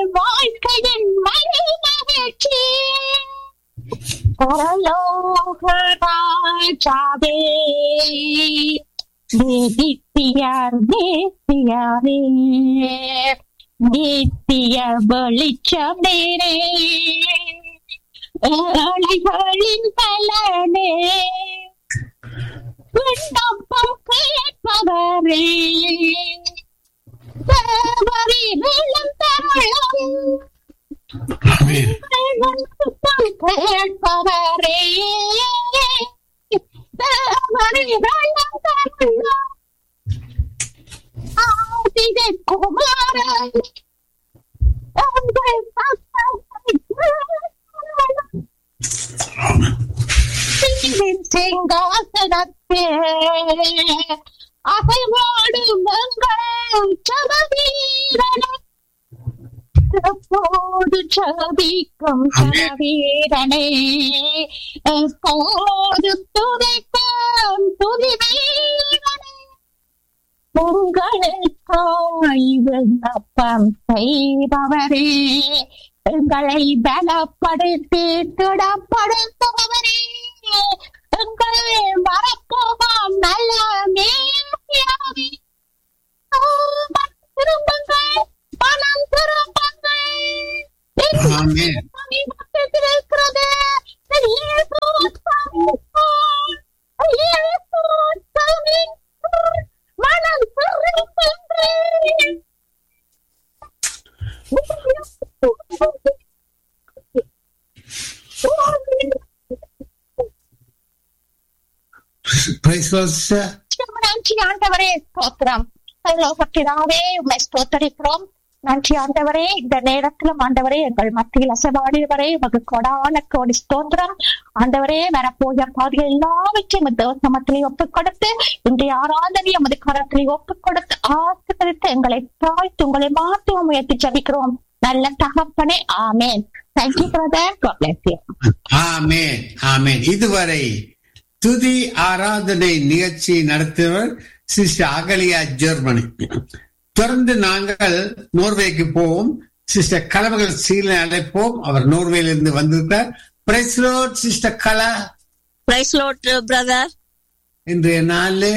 வாழ்க்கையின் மகிழ்ச்சி பரலோக ராஜாவே நித்தியார் நித்தியாரே நித்திய வெளிச்சம் நேரே ஏழைகளின் பலனே விண்ணப்பம் கேட்பவரே தேவரி வெள்ளம் தரளம் ஆமென் விண்ணப்பம் கேட்பவரே தேவரி வெள்ளம் தரளம் ஆதிக குமாரன் எங்கள் தந்தை சிங்காசனத்தே அசைவாடும் எங்கள் சமவீரனே எப்போது சபிக்கும் சமவீரனே எப்போதும் துதிக்கும் துதி வீரனே உங்களுக்காய் விண்ணப்பம் செய்பவரே எங்களை பலப்படுத்தி திடப்படுத்துபவரே எங்களை மறப்போமாம் நல்ல மேயாவே திரும்புங்கள் மனம் திரும்புங்கள் ஆமென் சமீபத்தில் இருக்கிறது இயேசு சமீபம். இயேசு சமீபம். மனம் திரும்புங்கள் பிரைஸ் சிஸ்டர் நன்றி ஆண்டவரே ஸ்தோத்திரம் பரலோகத்தினாவே உண்மை ஸ்தோத்தரிக்கிறோம் நன்றி ஆண்டவரே இந்த நேரத்திலும் ஆண்டவரே எங்கள் மத்தியில் அசைவாடியவரே உமக்கு கொடான கோடி ஸ்தோத்திரம் ஆண்டவரே வரப்போகிற பாதைகள் எல்லாவற்றையும் இந்த சமத்திலே ஒப்புக் கொடுத்து இன்றைய ஆராதனை எமது கரத்திலே ஒப்புக் கொடுத்து ஆசீர்வதித்து எங்களை தாழ்த்து உங்களை மாற்றி உயர்த்தி ஜபிக்கிறோம் நல்ல தகப்பனே ஆமேன் thank you brother God bless you. ஆமென் ஆமென் இதுவரை துதி ஆராதனை நிகழ்ச்சி நடத்தியவர் சிஸ்டர் அகலியா ஜெர்மனி தொடர்ந்து நாங்கள் நோர்வேக்கு போவோம் சிஸ்டர் கலவர்கள் சீலை அழைப்போம் அவர் நோர்வேலிருந்து வந்திருக்கார் praise lord sister Kala praise lord brother இன்றைய நாளிலே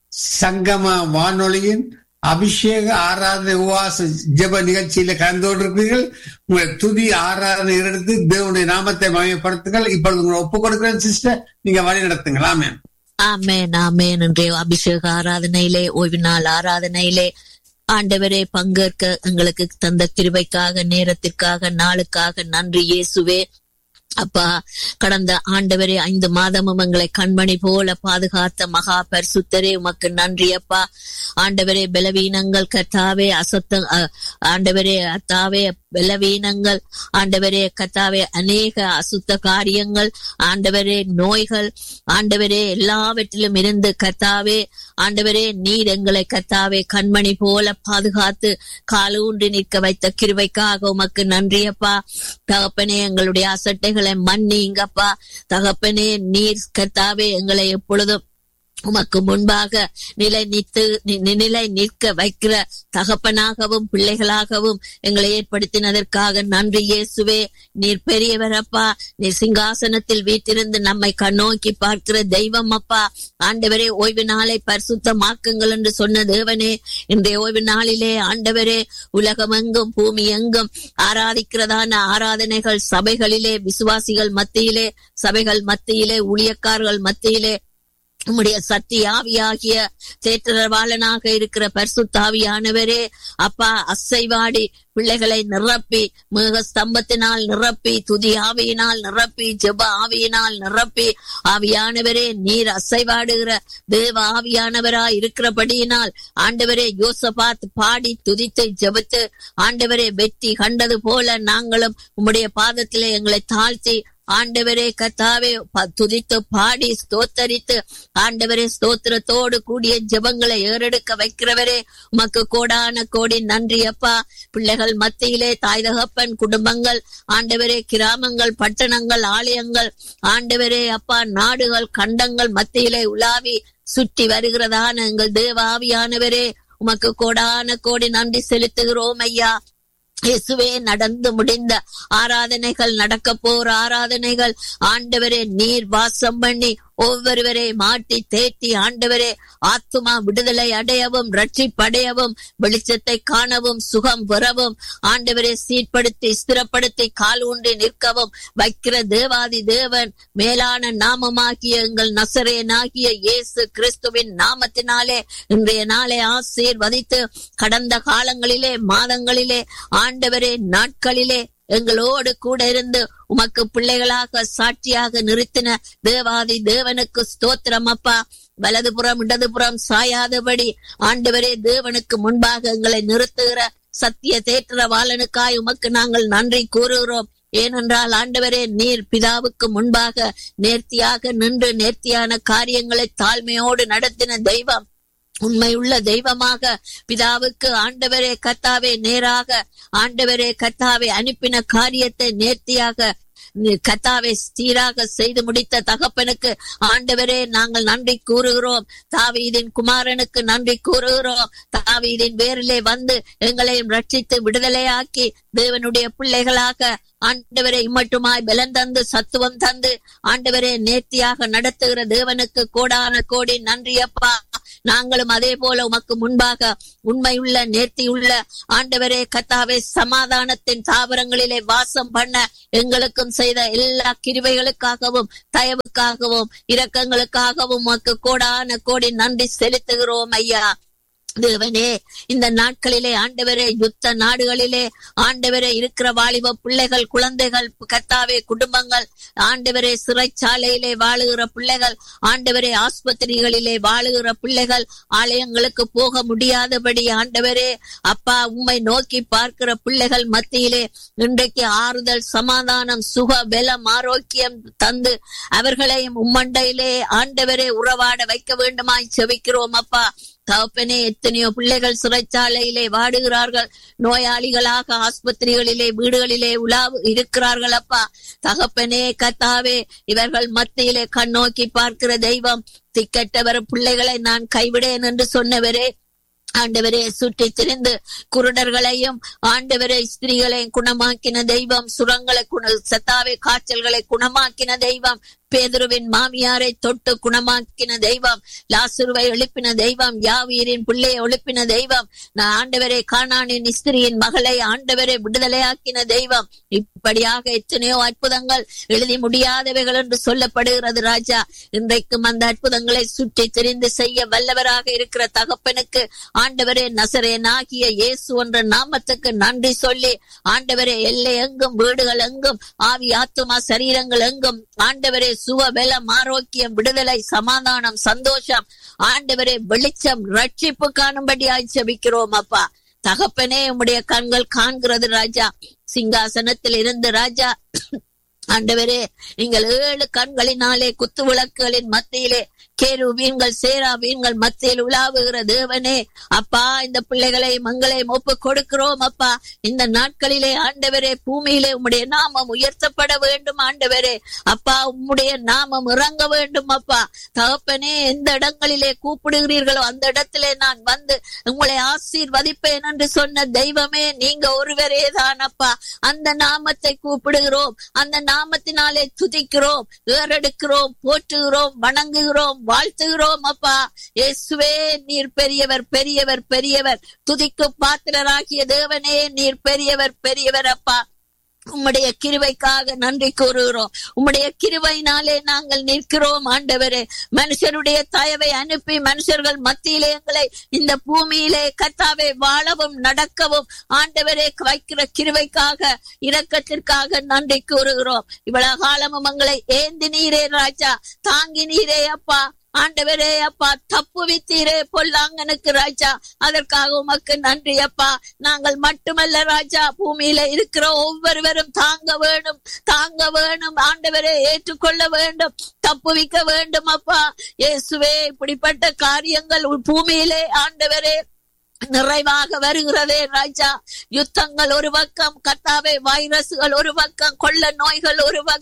சங்கம வானொலியின் அபிஷேக ஆராதனை உவாச ஜெப நிகழ்ச்சியில கலந்து கொண்டிருக்கிறீர்கள் உங்களை துதி ஆராதனை எடுத்து தேவனுடைய நாமத்தை மயப்படுத்துங்கள் இப்பொழுது உங்களை ஒப்புக் கொடுக்கிறேன் சிஸ்டர் நீங்க வழி நடத்துங்கள் ஆமென் ஆமேன் ஆமேன் இன்றைய அபிஷேக ஆராதனையிலே ஓய்வு நாள் ஆராதனையிலே ஆண்டவரே பங்கேற்க எங்களுக்கு தந்த கிருபைக்காக நேரத்திற்காக நாளுக்காக நன்றி இயேசுவே அப்பா கடந்த ஆண்டவரே ஐந்து மாதமும் எங்களை கண்மணி போல பாதுகாத்த மகா பரிசுத்தரே உமக்கு நன்றி அப்பா ஆண்டவரே பலவீனங்கள் கத்தாவே அசத்த அ- ஆண்டவரே அத்தாவே பலவீனங்கள் ஆண்டவரே கத்தாவே அநேக அசுத்த காரியங்கள் ஆண்டவரே நோய்கள் ஆண்டவரே எல்லாவற்றிலும் இருந்து கத்தாவே ஆண்டவரே நீர் எங்களை கத்தாவே கண்மணி போல பாதுகாத்து காலூன்றி நிற்க வைத்த கிருபைக்காக உமக்கு நன்றியப்பா தகப்பனே எங்களுடைய அசட்டைகளை மன்னிங்கப்பா தகப்பனே நீர் கத்தாவே எங்களை எப்பொழுதும் உமக்கு முன்பாக நிலை நித்து நி- நி- நிலை நிற்க வைக்கிற தகப்பனாகவும் பிள்ளைகளாகவும் எங்களை ஏற்படுத்தினதற்காக நன்றி இயேசுவே நீர் பெரியவரப்பா நீர் சிங்காசனத்தில் வீட்டிருந்து நம்மை கண்ணோக்கி பார்க்கிற தெய்வம் அப்பா ஆண்டவரே ஓய்வு நாளை பரிசுத்தமாக்குங்கள் என்று சொன்ன தேவனே இன்றைய ஓய்வு நாளிலே ஆண்டவரே உலகமெங்கும் பூமி எங்கும் ஆராதிக்கிறதான ஆராதனைகள் சபைகளிலே விசுவாசிகள் மத்தியிலே சபைகள் மத்தியிலே ஊழியக்காரர்கள் மத்தியிலே உம்முடைய சத்திய ஆவியாகிய தேற்றரவாளனாக இருக்கிற பரிசுத்தாவியானவரே அப்பா அசைவாடி பிள்ளைகளை நிரப்பி மிக ஸ்தம்பத்தினால் நிரப்பி துதி ஆவியினால் நிரப்பி ஜெப ஆவியினால் நிரப்பி ஆவியானவரே நீர் அசைவாடுகிற தேவ ஆவியானவராய் இருக்கிறபடியினால் ஆண்டவரே யோசபாத் பாடி துதித்து ஜெபித்து ஆண்டவரே வெற்றி கண்டது போல நாங்களும் உம்முடைய பாதத்திலே எங்களை தாழ்த்தி ஆண்டவரே கத்தாவே ப- துதித்து பாடி ஸ்தோத்தரித்து ஆண்டவரே ஸ்தோத்திரத்தோடு கூடிய ஜெபங்களை ஏறெடுக்க வைக்கிறவரே உமக்கு கோடான கோடி நன்றி அப்பா பிள்ளைகள் மத்தியிலே தாய் தகப்பன் குடும்பங்கள் ஆண்டவரே கிராமங்கள் பட்டணங்கள் ஆலயங்கள் ஆண்டவரே அப்பா நாடுகள் கண்டங்கள் மத்தியிலே உலாவி சுற்றி வருகிறதான எங்கள் தேவாவியானவரே உமக்கு கோடான கோடி நன்றி செலுத்துகிறோம் ஐயா இயேசுவே நடந்து முடிந்த ஆராதனைகள் நடக்க போற ஆராதனைகள் ஆண்டவரே நீர் வாசம் பண்ணி ஒவ்வொருவரை மாட்டி தேட்டி ஆண்டவரே ஆத்துமா விடுதலை அடையவும் ரட்சிப்படையவும் வெளிச்சத்தை காணவும் சுகம் பெறவும் ஆண்டவரை சீர்படுத்தி ஸ்திரப்படுத்தி கால் ஊன்றி நிற்கவும் வைக்கிற தேவாதி தேவன் மேலான நாமமாகிய எங்கள் நசரேனாகிய இயேசு கிறிஸ்துவின் நாமத்தினாலே இன்றைய நாளை ஆசீர்வதித்து கடந்த காலங்களிலே மாதங்களிலே ஆண்டவரே நாட்களிலே எங்களோடு கூட இருந்து உமக்கு பிள்ளைகளாக சாட்சியாக நிறுத்தின தேவாதி தேவனுக்கு ஸ்தோத்திரம் அப்பா வலதுபுறம் இடதுபுறம் சாயாதபடி ஆண்டவரே தேவனுக்கு முன்பாக எங்களை நிறுத்துகிற சத்திய தேற்றவாளனுக்காய் உமக்கு நாங்கள் நன்றி கூறுகிறோம் ஏனென்றால் ஆண்டவரே நீர் பிதாவுக்கு முன்பாக நேர்த்தியாக நின்று நேர்த்தியான காரியங்களை தாழ்மையோடு நடத்தின தெய்வம் உண்மையுள்ள தெய்வமாக பிதாவுக்கு ஆண்டவரே கத்தாவே நேராக ஆண்டவரே கத்தாவே அனுப்பின காரியத்தை நேர்த்தியாக கத்தாவை சீராக செய்து முடித்த தகப்பனுக்கு ஆண்டவரே நாங்கள் நன்றி கூறுகிறோம் தாவீதின் குமாரனுக்கு நன்றி கூறுகிறோம் தாவீதின் வேரிலே வந்து எங்களையும் ரட்சித்து விடுதலையாக்கி தேவனுடைய பிள்ளைகளாக ஆண்டவரை இம்மட்டுமாய் பலன் தந்து சத்துவம் தந்து ஆண்டவரே நேர்த்தியாக நடத்துகிற தேவனுக்கு கோடான கோடி நன்றி அப்பா நாங்களும் அதே போல உமக்கு முன்பாக உண்மையுள்ள நேர்த்தியுள்ள ஆண்டவரே கத்தாவே சமாதானத்தின் தாவரங்களிலே வாசம் பண்ண எங்களுக்கும் செய்த எல்லா கிருவைகளுக்காகவும் தயவுக்காகவும் இரக்கங்களுக்காகவும் உமக்கு கோடான கோடி நன்றி செலுத்துகிறோம் ஐயா தேவனே இந்த நாட்களிலே ஆண்டவரே யுத்த நாடுகளிலே ஆண்டவரே இருக்கிற வாலிப பிள்ளைகள் குழந்தைகள் கத்தாவே குடும்பங்கள் ஆண்டவரே சிறைச்சாலையிலே வாழுகிற பிள்ளைகள் ஆண்டவரே ஆஸ்பத்திரிகளிலே வாழுகிற பிள்ளைகள் ஆலயங்களுக்கு போக முடியாதபடி ஆண்டவரே அப்பா உம்மை நோக்கி பார்க்கிற பிள்ளைகள் மத்தியிலே இன்றைக்கு ஆறுதல் சமாதானம் சுக பலம் ஆரோக்கியம் தந்து அவர்களையும் உம்மண்டையிலே ஆண்டவரே உறவாட வைக்க வேண்டுமாய் செபிக்கிறோம் அப்பா தகப்பனே எத்தனையோ பிள்ளைகள் சிறைச்சாலையிலே வாடுகிறார்கள் நோயாளிகளாக ஆஸ்பத்திரிகளிலே வீடுகளிலே உலாவு இருக்கிறார்கள் அப்பா தகப்பனே கத்தாவே இவர்கள் மத்தியிலே கண்ணோக்கி பார்க்கிற தெய்வம் திக்கட்டவர் பிள்ளைகளை நான் கைவிடேன் என்று சொன்னவரே ஆண்டவரே சுற்றி திரிந்து குருடர்களையும் ஆண்டவரே ஸ்திரீகளையும் குணமாக்கின தெய்வம் சுரங்களை குண சத்தாவே காய்ச்சல்களை குணமாக்கின தெய்வம் பேதுருவின் மாமியாரை தொட்டு குணமாக்கின தெய்வம் லாசுருவை எழுப்பின தெய்வம் யாவீரின் பிள்ளையை எழுப்பின தெய்வம் நான் ஆண்டவரை காணானின் ஸ்திரியின் மகளை ஆண்டவரை விடுதலையாக்கின தெய்வம் இப்படியாக எத்தனையோ அற்புதங்கள் எழுதி முடியாதவைகள் என்று சொல்லப்படுகிறது ராஜா இன்றைக்கும் அந்த அற்புதங்களை சுற்றி தெரிந்து செய்ய வல்லவராக இருக்கிற தகப்பனுக்கு ஆண்டவரே நசரேனாகிய இயேசு என்ற நாமத்துக்கு நன்றி சொல்லி ஆண்டவரே எல்லை எங்கும் வீடுகள் எங்கும் ஆவி ஆத்துமா சரீரங்கள் எங்கும் ஆண்டவரே சுக பலம் ஆரோக்கியம் விடுதலை சமாதானம் சந்தோஷம் ஆண்டவரே வெளிச்சம் ரட்சிப்பு காணும்படியாய் செபிக்கிறோம் அப்பா தகப்பனே உம்முடைய கண்கள் காண்கிறது ராஜா சிங்காசனத்தில் இருந்து ராஜா ஆண்டவரே நீங்கள் ஏழு கண்களினாலே குத்து விளக்குகளின் மத்தியிலே கேரு வீண்கள் சேரா வீண்கள் மத்தியில் உலாவுகிற தேவனே அப்பா இந்த பிள்ளைகளை மங்களையும் ஒப்பு கொடுக்கிறோம் அப்பா இந்த நாட்களிலே ஆண்டவரே பூமியிலே உம்முடைய நாமம் உயர்த்தப்பட வேண்டும் ஆண்டவரே அப்பா உம்முடைய நாமம் இறங்க வேண்டும் அப்பா தகப்பனே எந்த இடங்களிலே கூப்பிடுகிறீர்களோ அந்த இடத்திலே நான் வந்து உங்களை ஆசீர்வதிப்பேன் என்று சொன்ன தெய்வமே நீங்க ஒருவரே தான் அப்பா அந்த நாமத்தை கூப்பிடுகிறோம் அந்த நாமத்தினாலே துதிக்கிறோம் ஏறெடுக்கிறோம் போற்றுகிறோம் வணங்குகிறோம் வாழ்த்துகிறோம் அப்பா இயேசுவே நீர் பெரியவர் பெரியவர் பெரியவர் துதிக்கு பாத்திரராகிய தேவனே நீர் பெரியவர் பெரியவர் அப்பா உம்முடைய கிருவைக்காக நன்றி கூறுகிறோம் உம்முடைய கிருவையினாலே நாங்கள் நிற்கிறோம் ஆண்டவரே மனுஷருடைய தயவை அனுப்பி மனுஷர்கள் மத்தியிலே எங்களை இந்த பூமியிலே கத்தாவை வாழவும் நடக்கவும் ஆண்டவரே வைக்கிற கிருவைக்காக இரக்கத்திற்காக நன்றி கூறுகிறோம் இவ்வளவு காலமும் எங்களை ஏந்தி நீரே ராஜா தாங்கி நீரே அப்பா ஆண்டவரே அப்பா தப்பு வித்தீரே பொல்லாங்கனுக்கு ராஜா அதற்காக உமக்கு நன்றி அப்பா நாங்கள் மட்டுமல்ல ராஜா பூமியில இருக்கிற ஒவ்வொருவரும் தாங்க வேணும் தாங்க வேணும் ஆண்டவரே ஏற்றுக்கொள்ள வேண்டும் தப்புவிக்க வேண்டும் அப்பா இயேசுவே இப்படிப்பட்ட காரியங்கள் பூமியிலே ஆண்டவரே நிறைவாக வருகிறதே ராஜா யுத்தங்கள் ஒரு பக்கம் கத்தாவே வைரஸ்கள் ஒரு பக்கம் கொள்ள நோய்கள் ஒரு பக்கம்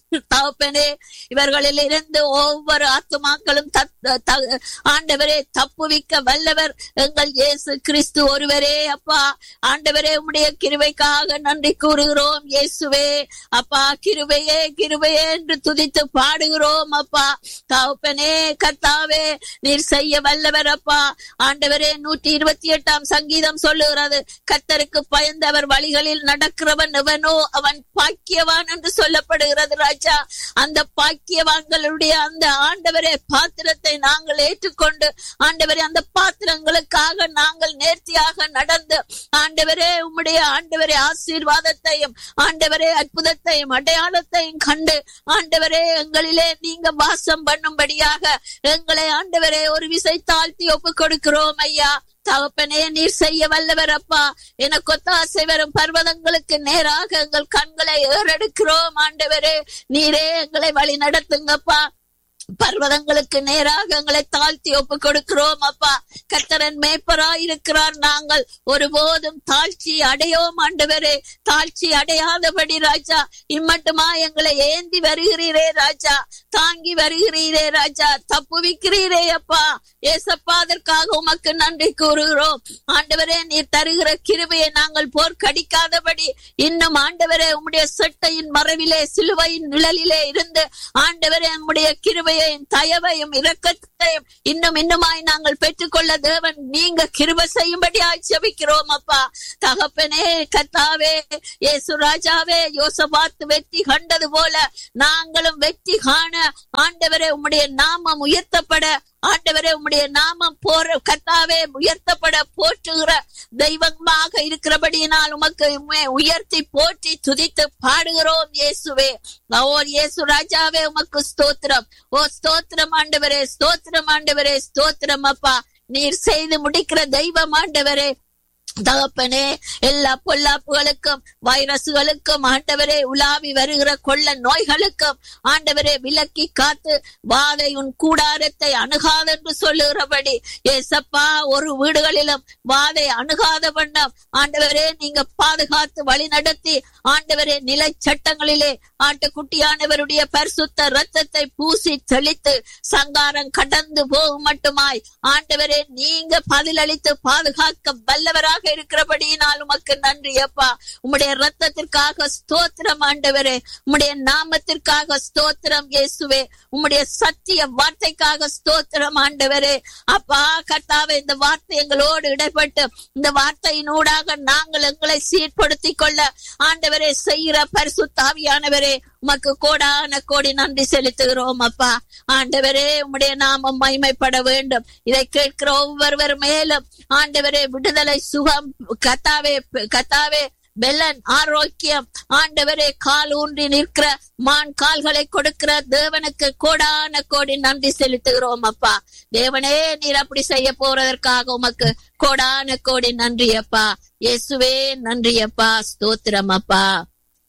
தகப்பனே இவர்களில் இருந்து ஒவ்வொரு ஆத்துமாக்களும் தத்- த- ஆண்டவரே தப்புவிக்க வல்லவர் எங்கள் இயேசு கிறிஸ்து ஒருவரே அப்பா ஆண்டவரே உம்முடைய கிருபைக்காக நன்றி கூறுகிறோம் இயேசுவே அப்பா கிருபையே கிருபையே என்று துதித்து பாடுகிறோம் அப்பா தகப்பனே கர்த்தாவே நீர் செய்ய வல்லவர் அப்பா ஆண்டவரே நூற்றி இருபத்தி எட்டாம் சங்கீதம் சொல்லுகிறது கர்த்தருக்கு பயந்தவர் வழிகளில் நடக்கிறவன் எவனோ அவன் பாக்கியவான் என்று சொல்லப்படுகிறது ராஜா அந்த பாக்கியவான்களுடைய அந்த ஆண்டவரே பாத்திரத்தை நாங்கள் ஏற்றுக்கொண்டு ஆண்டவரே அந்த பாத்திரங்களுக்காக நாங்கள் நேர்த்தியாக நடந்து ஆண்டவரே உம்முடைய ஆண்டவரே ஆசீர்வாதத்தையும் ஆண்டவரே அற்புதத்தையும் அடையாளத்தையும் கண்டு ஆண்டவரே எங்களிலே நீங்க வாசம் பண்ணும்படியாக எங்களை ஆண்டவரே ஒரு விசை தாழ்த்தி ஒப்பு கொடுக்கிறோம் ஐயா தகப்பனே நீர் செய்ய வல்லவர் அப்பா எனக்கு ஒத்தாசை வரும் பர்வதங்களுக்கு நேராக எங்கள் கண்களை ஏறெடுக்கிறோம் ஆண்டவரே நீரே எங்களை வழி நடத்துங்கப்பா பர்வதங்களுக்கு நேராக எங்களை தாழ்த்தி ஒப்பு கொடுக்கிறோம் அப்பா கர்த்தரன் மேய்ப்பராய் இருக்கிறார் நாங்கள் ஒருபோதும் தாழ்ச்சி அடையோம் ஆண்டவரே தாழ்ச்சி அடையாதபடி ராஜா இம்மட்டுமா எங்களை ஏந்தி வருகிறீரே ராஜா தாங்கி வருகிறீரே ராஜா தப்புவிக்கிறீரே அப்பா ஏசப்பா அதற்காக உமக்கு நன்றி கூறுகிறோம் ஆண்டவரே நீர் தருகிற கிருபையை நாங்கள் போர் கடிக்காதபடி இன்னும் ஆண்டவரே உம்முடைய செட்டையின் மறைவிலே சிலுவையின் நிழலிலே இருந்து ஆண்டவரே உம்முடைய கிருபையையும் தயவையும் இரக்கத்தையும் இன்னும் இன்னுமாய் நாங்கள் பெற்றுக்கொள்ள தேவன் நீங்க கிருபை செய்யும்படி ஆட்சேபிக்கிறோம் அப்பா தகப்பனே கத்தாவே இயேசு ராஜாவே யோசபாத்து வெற்றி கண்டது போல நாங்களும் வெற்றி காண ஆண்டவரே உம்முடைய நாமம் உயர்த்தப்பட ஆண்டவரே உம்முடைய நாமம் போற கத்தாவே உயர்த்தப்பட போற்றுகிற தெய்வமாக இருக்கிறபடியினால் உமக்கு உம்மை உயர்த்தி போற்றி துதித்து பாடுகிறோம் இயேசுவே ஓ இயேசு ராஜாவே உமக்கு ஸ்தோத்திரம் ஓ ஸ்தோத்திரம் ஆண்டவரே ஸ்தோத்திரம் ஆண்டவரே ஸ்தோத்திரம் அப்பா நீர் செய்து முடிக்கிற தெய்வம் ஆண்டவரே தகப்பனே எல்லா பொல்லாப்புகளுக்கும் வைரசுகளுக்கும் ஆண்டவரே உலாவி வருகிற கொள்ள நோய்களுக்கும் ஆண்டவரே விலக்கி காத்து வாதை உன் கூடாரத்தை அணுகாதென்று சொல்லுகிறபடி ஏசப்பா ஒரு வீடுகளிலும் வாதை அணுகாத வண்ணம் ஆண்டவரே நீங்க பாதுகாத்து வழி நடத்தி ஆண்டவரே நிலை சட்டங்களிலே ஆட்டுக்குட்டியானவருடைய பரிசுத்த ரத்தத்தை பூசி தெளித்து சங்காரம் கடந்து போகும் மட்டுமாய் ஆண்டவரே நீங்க பதிலளித்து பாதுகாக்க வல்லவராக இருக்கிறபடியினால் உமக்கு நன்றி அப்பா உம்முடைய ரத்தத்திற்காக ஸ்தோத்திரம் ஆண்டவரே உம்முடைய நாமத்திற்காக ஸ்தோத்திரம் இயேசுவே உம்முடைய சத்திய வார்த்தைக்காக ஸ்தோத்திரம் ஆண்டவரே அப்பா கர்த்தாவே இந்த வார்த்தை எங்களோடு இடைப்பட்டு இந்த வார்த்தையினூடாக நாங்கள் எங்களை சீர்படுத்திக் கொள்ள ஆண்டவரே செய்கிற பரிசுத்தாவியானவரே உமக்கு கோடான கோடி நன்றி செலுத்துகிறோம் அப்பா ஆண்டவரே உம்முடைய நாமம் மைமைப்பட வேண்டும் இதை கேட்கிற ஒவ்வொருவர் மேலும் ஆண்டவரே விடுதலை சுகம் கத்தாவே கத்தாவே பெலன் ஆரோக்கியம் ஆண்டவரே கால் ஊன்றி நிற்கிற மான் கால்களை கொடுக்கிற தேவனுக்கு கோடான கோடி நன்றி செலுத்துகிறோம் அப்பா தேவனே நீர் அப்படி செய்ய போறதற்காக உமக்கு கோடான கோடி நன்றி அப்பா இயேசுவே நன்றி அப்பா ஸ்தோத்திரம் அப்பா